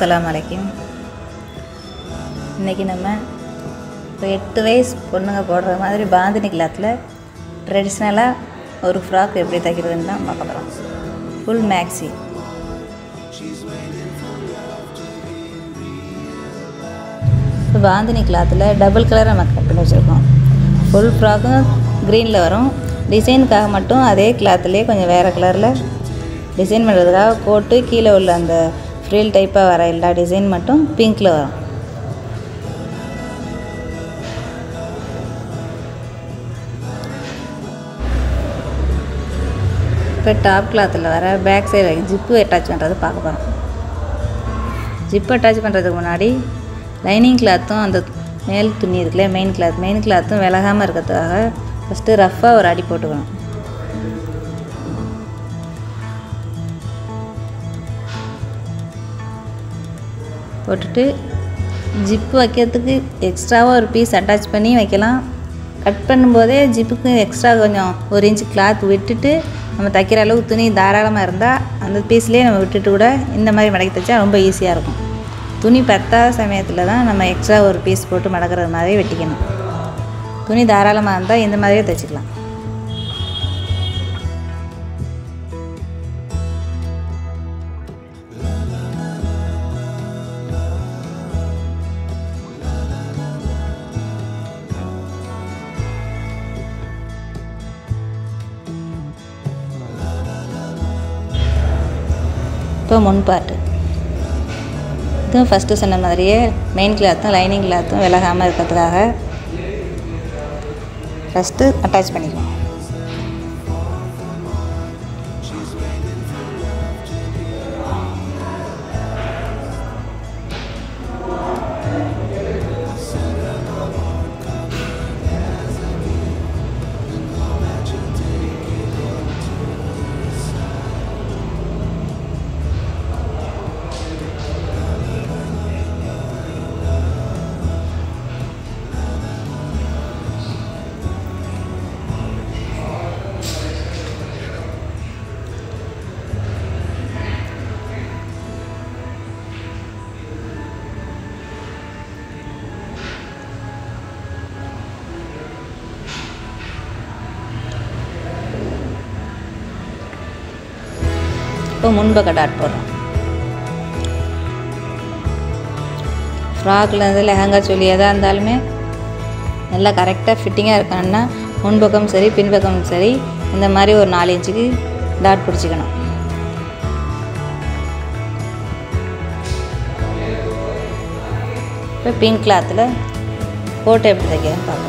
அஸ்ஸலாமு அலைக்கும் இன்றைக்கி நம்ம இப்போ எட்டு வயசு பொண்ணுங்க போடுற மாதிரி பாந்தினி கிளாத்தில் ட்ரெடிஷ்னலாக ஒரு ஃப்ராக் எப்படி தைக்கிறதுன்னு தான் பார்க்க போகிறோம் ஃபுல் மேக்ஸி இப்போ பாந்தினி கிளாத்தில் டபுள் கலர் நம்ம கட் பண்ணி வச்சுருக்கோம் ஃபுல் ஃப்ராக்கும் க்ரீனில் வரும் டிசைனுக்காக மட்டும் அதே கிளாத்துலேயே கொஞ்சம் வேறு கலரில் டிசைன் பண்ணுறதுக்காக கோட்டு கீழே உள்ள அந்த ஃப்ரீல் டைப்பாக வர எல்லா டிசைன் மட்டும் பிங்க்கில் வரும் இப்போ டாப் கிளாத்தில் வர பேக் சைடு ஜிப்பு அட்டாச் பண்ணுறது பார்க்க போகிறோம் ஜிப் அட்டாச் பண்ணுறதுக்கு முன்னாடி லைனிங் கிளாத்தும் அந்த மேல் துணி இருக்குல்ல மெயின் கிளாத் மெயின் கிளாத்தும் விலகாமல் இருக்கிறதுக்காக ஃபஸ்ட்டு ரஃப்பாக ஒரு அடி போட்டுக்கணும் போட்டுட்டு ஜிப்பு வைக்கிறதுக்கு எக்ஸ்ட்ராவாக ஒரு பீஸ் அட்டாச் பண்ணி வைக்கலாம் கட் பண்ணும்போதே ஜிப்புக்கு எக்ஸ்ட்ரா கொஞ்சம் ஒரு இன்ச் கிளாத் விட்டுட்டு நம்ம தைக்கிற அளவுக்கு துணி தாராளமாக இருந்தால் அந்த பீஸ்லேயே நம்ம விட்டுட்டு கூட இந்த மாதிரி மடக்கி தைச்சா ரொம்ப ஈஸியாக இருக்கும் துணி பத்தாத சமயத்தில் தான் நம்ம எக்ஸ்ட்ரா ஒரு பீஸ் போட்டு மடக்கிறது மாதிரி வெட்டிக்கணும் துணி தாராளமாக இருந்தால் இந்த மாதிரியே தைச்சிக்கலாம் இப்போ முன் பார்ட்டு இதுவும் ஃபஸ்ட்டு சொன்ன மாதிரியே மெயின் கிளாத்தும் லைனிங் கிளாத்தும் விலகாமல் இருக்கிறதுக்காக ஃபஸ்ட்டு அட்டாச் பண்ணிக்குவோம் இப்போ முன்பக்க டாட் போடுறோம் ஃப்ராக்கில் இருந்து லெஹங்கா சொல்லி எதாக இருந்தாலுமே நல்லா கரெக்டாக ஃபிட்டிங்காக இருக்கான்னா முன்பக்கம் சரி பின்பக்கம் சரி இந்த மாதிரி ஒரு நாலு இன்ச்சுக்கு டாட் பிடிச்சிக்கணும் இப்போ பிங்க் கிளாத்தில் கோட்டை எப்படி தைக்கிறேன்னு பார்க்கலாம்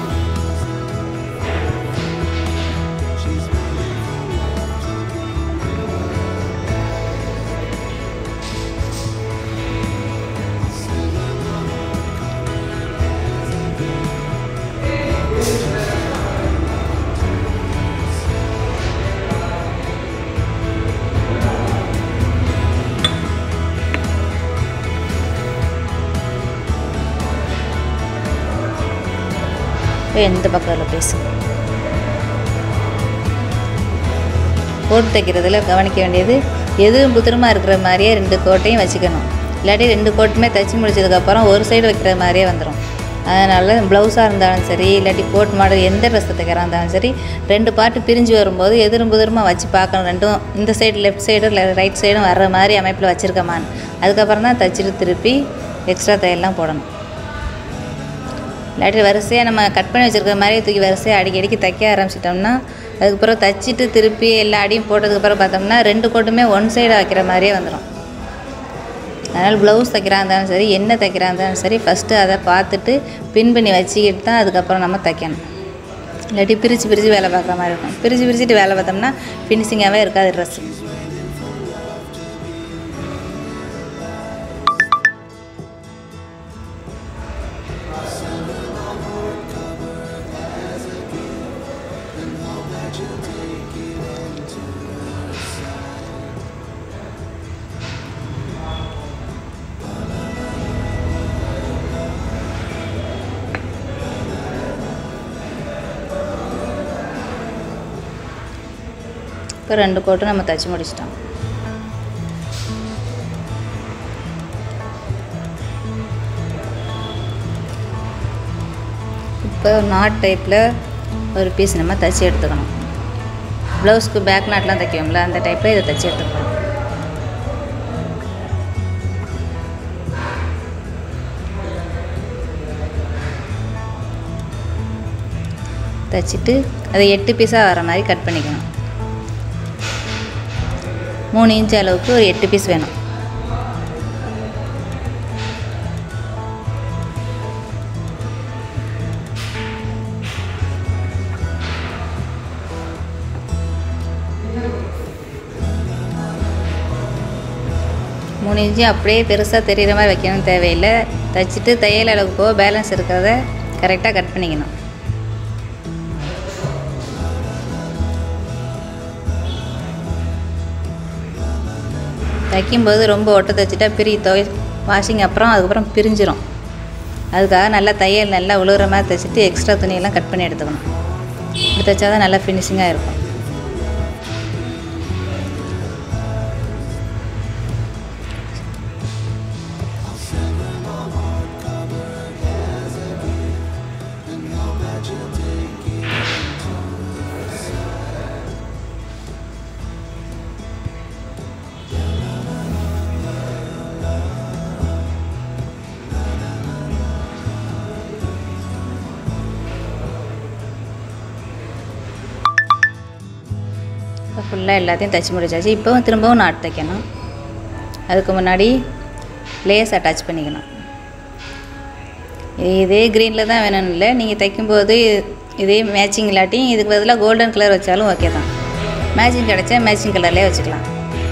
இப்போ எந்த பக்கத்தில் பேசு கோட் தைக்கிறதுல கவனிக்க வேண்டியது எதுவும் புத்திரமாக இருக்கிற மாதிரியே ரெண்டு கோட்டையும் வச்சுக்கணும் இல்லாட்டி ரெண்டு கோட்டுமே தைச்சி முடிச்சதுக்கப்புறம் ஒரு சைடு வைக்கிற மாதிரியே வந்துடும் அதனால் ப்ளவுஸாக இருந்தாலும் சரி இல்லாட்டி கோட் மாடல் எந்த ட்ரெஸ் தைக்கிறா இருந்தாலும் சரி ரெண்டு பாட்டு பிரிஞ்சு வரும்போது எதிரும் புதிரமாக வச்சு பார்க்கணும் ரெண்டும் இந்த சைடு லெஃப்ட் சைடும் ரைட் சைடும் வர்ற மாதிரி அமைப்பில் வச்சுருக்கமான்னு அதுக்கப்புறம் தான் தைச்சிட்டு திருப்பி எக்ஸ்ட்ரா தையல்லாம் போடணும் இல்லாட்டி வரிசையாக நம்ம கட் பண்ணி வச்சுருக்கிற மாதிரி தூக்கி வரிசையாக அடிக்கி அடிக்கி தைக்க ஆரம்பிச்சிட்டோம்னா அதுக்கப்புறம் தைச்சிட்டு திருப்பி எல்லா அடியும் போட்டதுக்கப்புறம் பார்த்தோம்னா ரெண்டு கோட்டுமே ஒன் சைடாக வைக்கிற மாதிரியே வந்துடும் அதனால் ப்ளவுஸ் தைக்கிறா இருந்தாலும் சரி என்ன தைக்கிறா இருந்தாலும் சரி ஃபஸ்ட்டு அதை பார்த்துட்டு பின் பண்ணி வச்சுக்கிட்டு தான் அதுக்கப்புறம் நம்ம தைக்கணும் இல்லாட்டி பிரித்து பிரித்து வேலை பார்க்குற மாதிரி இருக்கும் பிரித்து பிரிச்சுட்டு வேலை பார்த்தோம்னா ஃபினிஷிங்காகவே இருக்காது ட்ரெஸ்ஸு இப்போ ரெண்டு கோட்டும் நம்ம தைச்சி முடிச்சிட்டோம் இப்போ நாட் டைப்பில் ஒரு பீஸ் நம்ம தைச்சி எடுத்துக்கணும் ப்ளவுஸ்க்கு பேக் நாட்லாம் தைக்குவோம்ல அந்த டைப்பில் இதை தைச்சி எடுத்துக்கலாம் தைச்சிட்டு அதை எட்டு பீஸாக வர மாதிரி கட் பண்ணிக்கணும் மூணு இன்ச் அளவுக்கு ஒரு எட்டு பீஸ் வேணும் மூணு இன்ச்சு அப்படியே பெருசாக தெரிகிற மாதிரி வைக்கணும் தேவையில்லை தைச்சிட்டு தையல் அளவுக்கோ பேலன்ஸ் இருக்கிறத கரெக்டாக கட் பண்ணிக்கணும் தைக்கும்போது ரொம்ப ஒட்ட தைச்சிட்டா பிரி துவை வாஷிங் அப்புறம் அதுக்கப்புறம் பிரிஞ்சிரும் அதுக்காக நல்லா தையல் நல்லா உழுகுற மாதிரி தைச்சிட்டு எக்ஸ்ட்ரா துணியெல்லாம் கட் பண்ணி எடுத்துக்கணும் இப்படி தைச்சா தான் நல்லா ஃபினிஷிங்காக இருக்கும் இப்போ ஃபுல்லாக எல்லாத்தையும் தைச்சி முடிச்சாச்சு இப்போவும் திரும்பவும் நாட் தைக்கணும் அதுக்கு முன்னாடி லேஸ் அட்டாச் பண்ணிக்கணும் இதே க்ரீனில் தான் வேணும்னு இல்லை நீங்கள் தைக்கும்போது இதே மேட்சிங் இல்லாட்டியும் இதுக்கு பதிலாக கோல்டன் கலர் வச்சாலும் ஓகே தான் மேட்சிங் கிடச்சா மேட்சிங் கலர்லேயே வச்சுக்கலாம்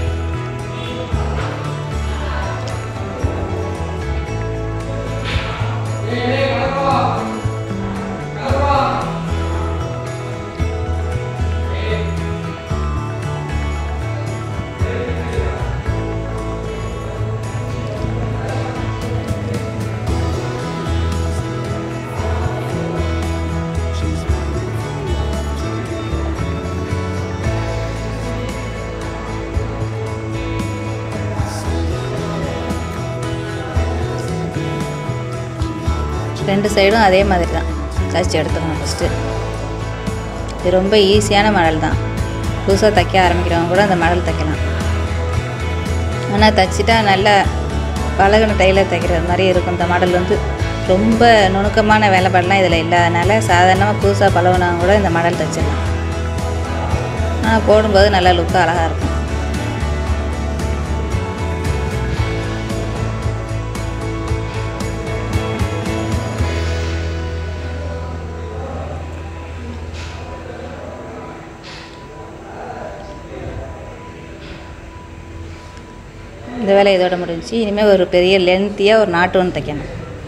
ரெண்டு சைடும் அதே மாதிரி தான் தைச்சி எடுத்துக்கணும் ஃபஸ்ட்டு இது ரொம்ப ஈஸியான மாடல் தான் புதுசாக தைக்க ஆரம்பிக்கிறவங்க கூட அந்த மாடல் தைக்கலாம் ஆனால் தைச்சிட்டா நல்லா பழகுன டைலர் தைக்கிற மாதிரி இருக்கும் இந்த மாடல் வந்து ரொம்ப நுணுக்கமான வேலைப்பாடெலாம் இதில் இல்லாதனால சாதாரணமாக புதுசாக பழகுனவங்க கூட இந்த மாடல் தைச்சிடலாம் ஆனால் போடும்போது நல்லா லுக்காக அழகாக இருக்கும் இந்த வேலை இதோட முடிஞ்சுச்சு இனிமேல் ஒரு பெரிய லென்த்தியாக ஒரு நாட்டு ஒன்று தைக்கணும்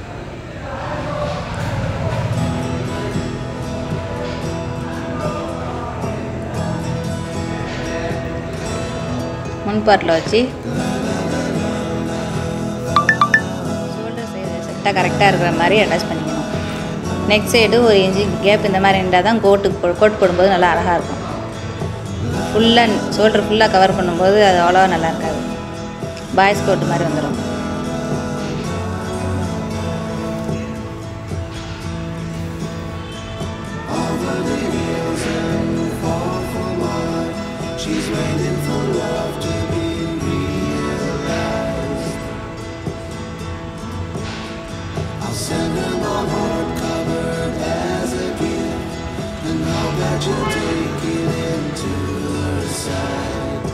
முன்பாட்டில் வச்சு ஷோல்டர் சைடு செட்டாக கரெக்டாக இருக்கிற மாதிரி அட்டாச் பண்ணிக்கணும் நெக் சைடு ஒரு இன்ச்சு கேப் இந்த மாதிரி இருந்தால் தான் கோட்டுக்கு போ கோட் போடும்போது நல்லா அழகாக இருக்கும் ஃபுல்லாக ஷோல்டர் ஃபுல்லாக கவர் பண்ணும்போது அது அவ்வளோவா நல்லா இருக்காது பாய்ஸ் கோட் மாதிரி வந்துடும் She's waiting for love to be realized. I'll send her my heart covered as a gift, and I'll bet you'll take it into her side.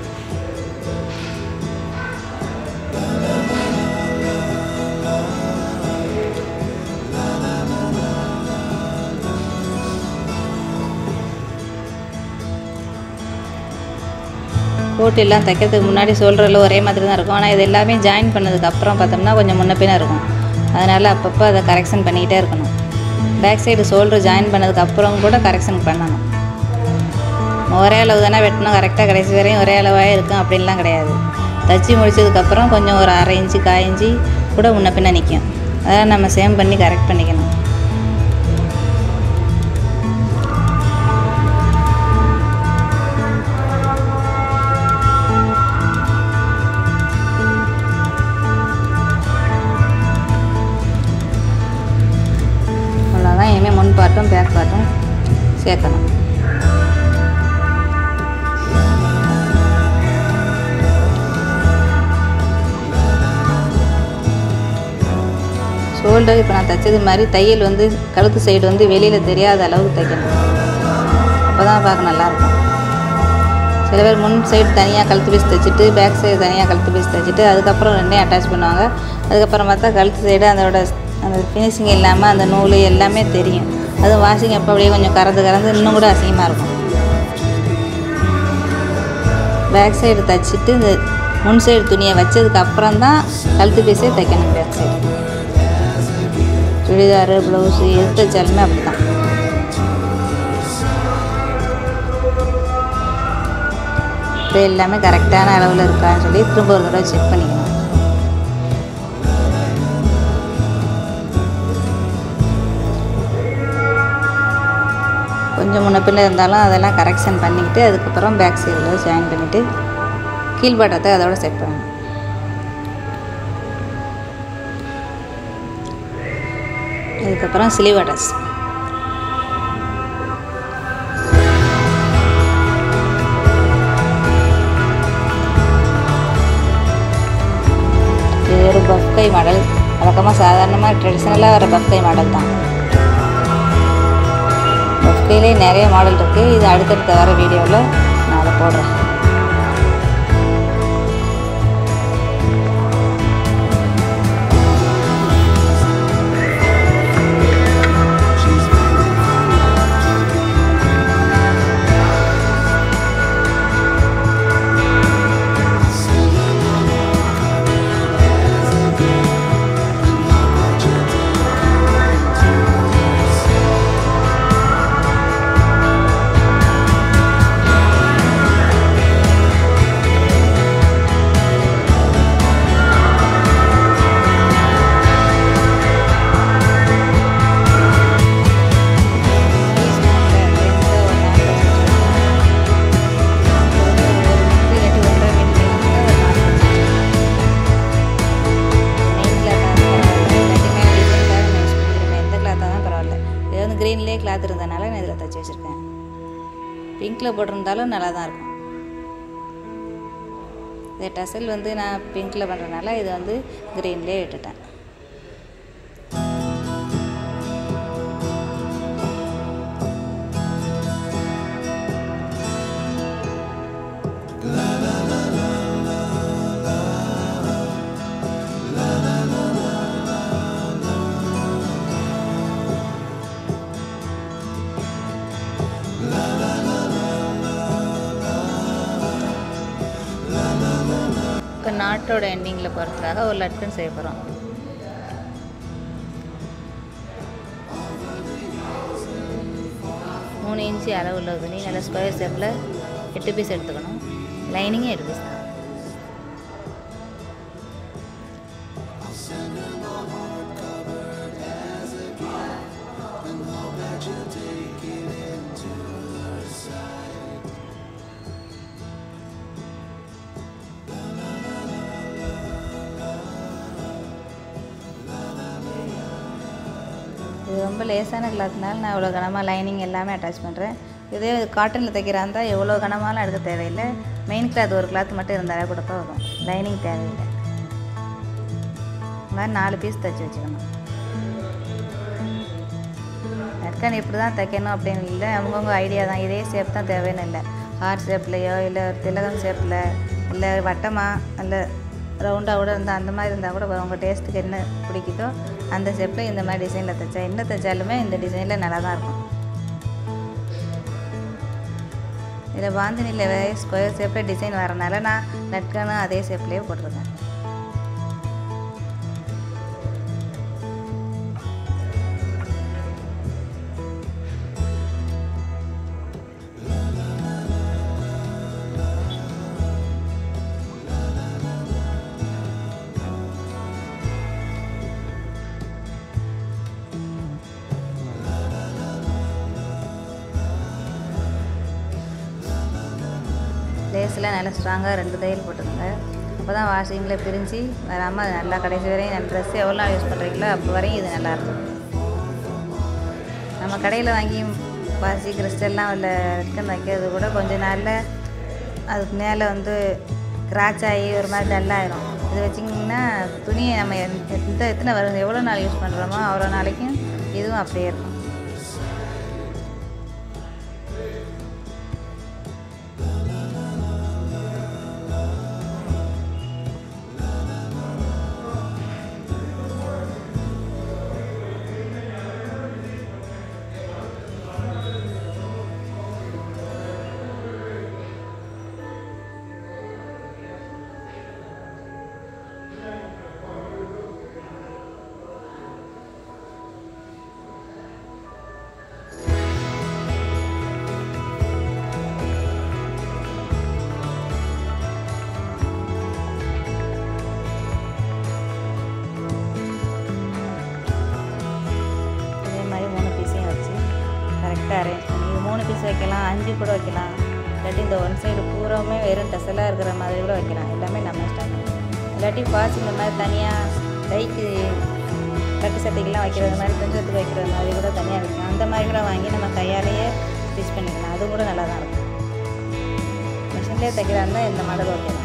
Coat எல்லாம் தைக்கிறதுக்கு முன்னாடி சொல்கிறதுல ஒரே மாதிரி தான் இருக்கும் ஆனால் இது எல்லாமே ஜாயின் பண்ணதுக்கு அப்புறம் பார்த்தோம்னா கொஞ்சம் முன்ன பின்ன இருக்கும் அதனால் அப்பப்போ அதை கரெக்ஷன் பண்ணிக்கிட்டே இருக்கணும் பேக் சைடு ஷோல்டர் ஜாயின் பண்ணதுக்கு அப்புறம் கூட கரெக்ஷன் பண்ணணும் ஒரே அளவு தானே வெட்டணும் கரெக்டாக கடைசி வரையும் ஒரே அளவாக இருக்கும் அப்படின்லாம் கிடையாது தச்சு முடிச்சதுக்கப்புறம் கொஞ்சம் ஒரு அரை இன்ச்சு கால் இன்ச்சு கூட முன்ன பின்ன நிற்கும் அதெல்லாம் நம்ம சேம் பண்ணி கரெக்ட் பண்ணிக்கணும் அவ்வளோதான் இனிமேல் முன் அதுக்கப்புறம் பேக் பார்ட்டும் சேர்க்கணும் ஷோல்டர் இப்போ நான் தைச்சது மாதிரி தையல் வந்து கழுத்து சைடு வந்து வெளியில் தெரியாத அளவுக்கு தைக்கணும் அப்போ தான் பார்க்க நல்லாயிருக்கும் சில பேர் முன் சைடு தனியாக கழுத்து பீஸ் தைச்சிட்டு பேக் சைடு தனியாக கழுத்து பீஸ் தைச்சிட்டு அதுக்கப்புறம் ரெண்டையும் அட்டாச் பண்ணுவாங்க அதுக்கப்புறம் பார்த்தா கழுத்து சைடு அதோட அந்த ஃபினிஷிங் இல்லாமல் அந்த நூல் எல்லாமே தெரியும் அது வாஷிங் அப்போ அப்படியே கொஞ்சம் கறந்து கறந்து இன்னும் கூட அசிங்கமாக இருக்கும் பேக் சைடு தைச்சிட்டு இந்த முன் சைடு துணியை வச்சதுக்கு அப்புறம் தான் கழுத்து பீஸே தைக்கணும் பேக் சைடு சுடிதாரு ப்ளவுஸு எது தைச்சாலுமே அப்படி தான் இப்போ எல்லாமே கரெக்டான அளவில் இருக்கான்னு சொல்லி திரும்ப ஒரு தடவை செக் பண்ணிக்கணும் கொஞ்சம் முன்ன பின்ன இருந்தாலும் அதெல்லாம் கரெக்ஷன் பண்ணிக்கிட்டு அதுக்கப்புறம் பேக் சைடில் ஜாயின் பண்ணிவிட்டு கீழ்பாட்டத்தை அதோட செட் பண்ணணும் அதுக்கப்புறம் ஸ்லீவ் அட்டாச் இது ஒரு பஃப்கை மாடல் வழக்கமாக சாதாரணமாக ட்ரெடிஷ்னலாக வர பஃப்கை மாடல் தான் பஃப்கையிலே நிறைய மாடல் இருக்குது இது அடுத்தடுத்த வர வீடியோவில் நான் அதை போடுறேன் க்ரீன்லேயே கிளாத் இருந்தனால நான் இதில் தைச்சி வச்சுருக்கேன் பிங்க்கில் போட்டிருந்தாலும் நல்லா தான் இருக்கும் இந்த டசல் வந்து நான் பிங்க்கில் பண்ணுறதுனால இது வந்து க்ரீன்லேயே விட்டுட்டேன் இப்போ நாட்டோட எண்டிங்கில் போகிறதுக்காக ஒரு லட்கன் செய்ய போகிறோம் மூணு இன்ச்சு அளவு உள்ள துணி நல்ல ஸ்கொயர் ஷேப்பில் எட்டு பீஸ் எடுத்துக்கணும் லைனிங்கும் எட்டு பீஸ் தான் இது ரொம்ப லேசான கிளாத்னால நான் இவ்வளோ கனமாக லைனிங் எல்லாமே அட்டாச் பண்ணுறேன் இதே காட்டனில் தைக்கிறா இருந்தால் எவ்வளோ கனமாலாம் எடுக்க தேவையில்லை மெயின் கிளாத் ஒரு கிளாத் மட்டும் இருந்தாலே கூட போதும் லைனிங் தேவையில்லை இந்த மாதிரி நாலு பீஸ் தைச்சி வச்சுக்கணும் நட்கன் இப்படி தான் தைக்கணும் அப்படின்னு இல்லை அவங்கவுங்க ஐடியா தான் இதே ஷேப் தான் தேவைன்னு இல்லை ஹார்ட் ஷேப்லையோ இல்லை திலகம் ஷேப்பில் இல்லை வட்டமாக இல்லை ரவுண்டாக கூட இருந்தால் அந்த மாதிரி இருந்தால் கூட உங்கள் டேஸ்ட்டுக்கு என்ன பிடிக்குதோ அந்த ஷேப்பில் இந்த மாதிரி டிசைனில் தைச்சா என்ன தைச்சாலுமே இந்த டிசைனில் நல்லா தான் இருக்கும் இதில் பாந்தினியில் ஸ்கொயர் ஷேப்பில் டிசைன் வரனால நான் நட்கனும் அதே ஷேப்லேயே போட்டிருக்கேன் லேஸில் நல்லா ஸ்ட்ராங்காக ரெண்டு தையல் போட்டுக்கோங்க அப்போ தான் வாஷிங்கில் பிரிஞ்சு வராமல் அது நல்லா கடைசி வரையும் நம்ம ட்ரெஸ் எவ்வளோ நாள் யூஸ் பண்ணுறீங்களோ அப்போ வரையும் இது நல்லாயிருக்கும் நம்ம கடையில் வாங்கி பாசி கிறிஸ்டல்லாம் உள்ள ரிட்டன் வைக்கிறது கூட கொஞ்ச நாளில் அதுக்கு மேலே வந்து கிராச் ஆகி ஒரு மாதிரி டல்லாயிரும் இது வச்சிங்கன்னா துணியை நம்ம எந்த எந்த எத்தனை வரும் எவ்வளோ நாள் யூஸ் பண்ணுறோமோ அவ்வளோ நாளைக்கும் இதுவும் அப்படியே இருக்கும் இதே மாதிரி மூணு பீஸையும் வச்சு கரெக்டாக அரேஞ்ச் பண்ணி இது மூணு பீஸ் வைக்கலாம் அஞ்சு கூட வைக்கலாம் இல்லாட்டி இந்த ஒன் சைடு பூராவுமே வெறும் டெசலாக இருக்கிற மாதிரி கூட வைக்கலாம் எல்லாமே நம்ம இஷ்டம் இல்லாட்டி பாஸ் இந்த மாதிரி தனியாக கைக்கு கட்டு சட்டைக்கெல்லாம் வைக்கிறது மாதிரி கொஞ்சத்துக்கு வைக்கிறது மாதிரி கூட தனியாக வைக்கலாம் அந்த மாதிரி கூட வாங்கி நம்ம கையாலேயே ஸ்டிச் பண்ணிக்கலாம் அது கூட நல்லா தான் இருக்கும் மிஷின்லேயே தைக்கிறதா இருந்தால் இந்த மாடல் வைக்கலாம்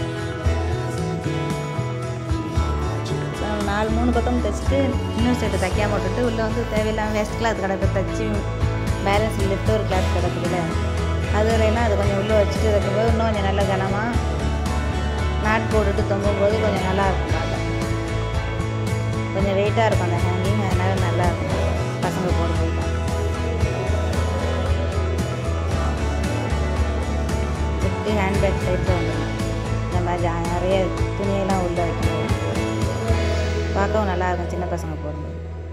அஹ் நாலு மூணு பக்கம் தைச்சிட்டு இன்னும் சேர்த்து தைக்காம விட்டுட்டு உள்ளே வந்து தேவையில்லாமல் வேஸ்ட் கிளாத் கிடக்கு தைச்சி பேலன்ஸ் லிஃப்ட் ஒரு கிளாத் கிடக்குதுல அது வரையினா அது கொஞ்சம் உள்ளே வச்சுட்டு வைக்கும்போது இன்னும் கொஞ்சம் நல்ல கனமாக நாட் போட்டுட்டு தொங்கும்போது கொஞ்சம் நல்லா இருக்கும் பார்க்க கொஞ்சம் வெயிட்டாக இருக்கும் அந்த ஹேங்கிங் அதனால் நல்லா இருக்கும் பசங்க போடும்போது தான் குட்டி ஹேண்ட்பேக் டைப்பில் வந்துடும் இந்த மாதிரி ஜா- நிறைய துணியெல்லாம் உள்ளே வைக்கணும் பார்க்கவும் நல்லா இருக்கும் சின்ன பசங்க போடும்போது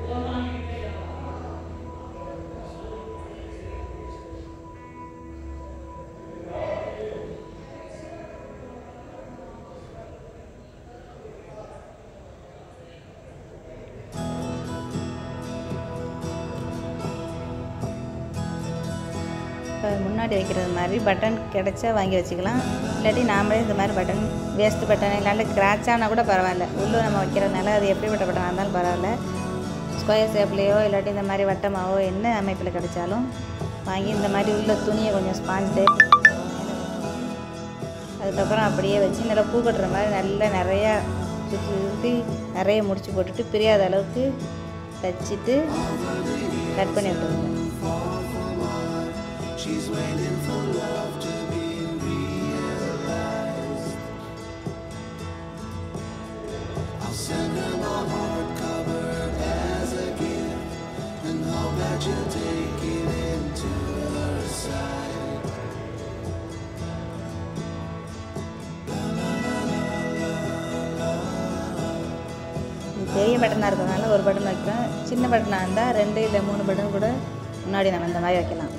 இப்போ முன்னாடி வைக்கிறது மாதிரி பட்டன் கிடைச்சா வாங்கி வச்சுக்கலாம் இல்லாட்டி நாமளே இந்த மாதிரி பட்டன் வேஸ்ட் பட்டன் இல்லாட்டி கிராச் ஆனால் கூட பரவாயில்ல உள்ளே நம்ம வைக்கிறதுனால அது எப்படிப்பட்ட பட்டனாக இருந்தாலும் பரவாயில்ல ஸ்கொயர் ஷேப்லேயோ இல்லாட்டி இந்த மாதிரி வட்டமாவோ என்ன அமைப்பில் கிடைச்சாலும் வாங்கி இந்த மாதிரி உள்ள துணியை கொஞ்சம் ஸ்பாஞ்ச் டைப் அதுக்கப்புறம் அப்படியே வச்சு நல்லா பூ கட்டுற மாதிரி நல்லா நிறையா சுற்றி சுற்றி நிறைய முடிச்சு போட்டுட்டு பிரியாத அளவுக்கு தச்சுட்டு கட் பண்ணி விட்டுருங்க She's waiting for love to be realized. I'll send her my heart covered as a gift and hope that you'll take it into her side. இது பெரிய பட்டனாக இருக்கிறதுனால ஒரு பட்டன் வைக்கிறோம் சின்ன பட்டனாக இருந்தால் ரெண்டு இல்லை மூணு பட்டன் கூட முன்னாடி நம்ம இந்த மாதிரி வைக்கலாம்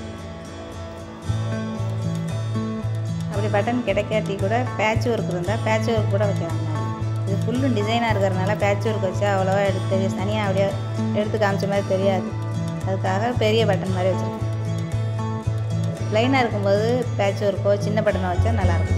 அப்படி பட்டன் கிடைக்காட்டி கூட பேட்ச் ஒர்க் இருந்தால் பேட்ச் ஒர்க் கூட வைக்கலாம் இது ஃபுல்லும் டிசைனாக இருக்கிறதுனால பேட்ச் ஒர்க் வச்சா அவ்வளோவா எடுத்து தெரியும் தனியாக அப்படியே எடுத்து காமிச்ச மாதிரி தெரியாது அதுக்காக பெரிய பட்டன் மாதிரி வச்சுருக்கேன் ப்ளைனாக இருக்கும்போது பேட்ச் ஒர்க்கோ சின்ன பட்டனை வச்சா நல்லாயிருக்கும்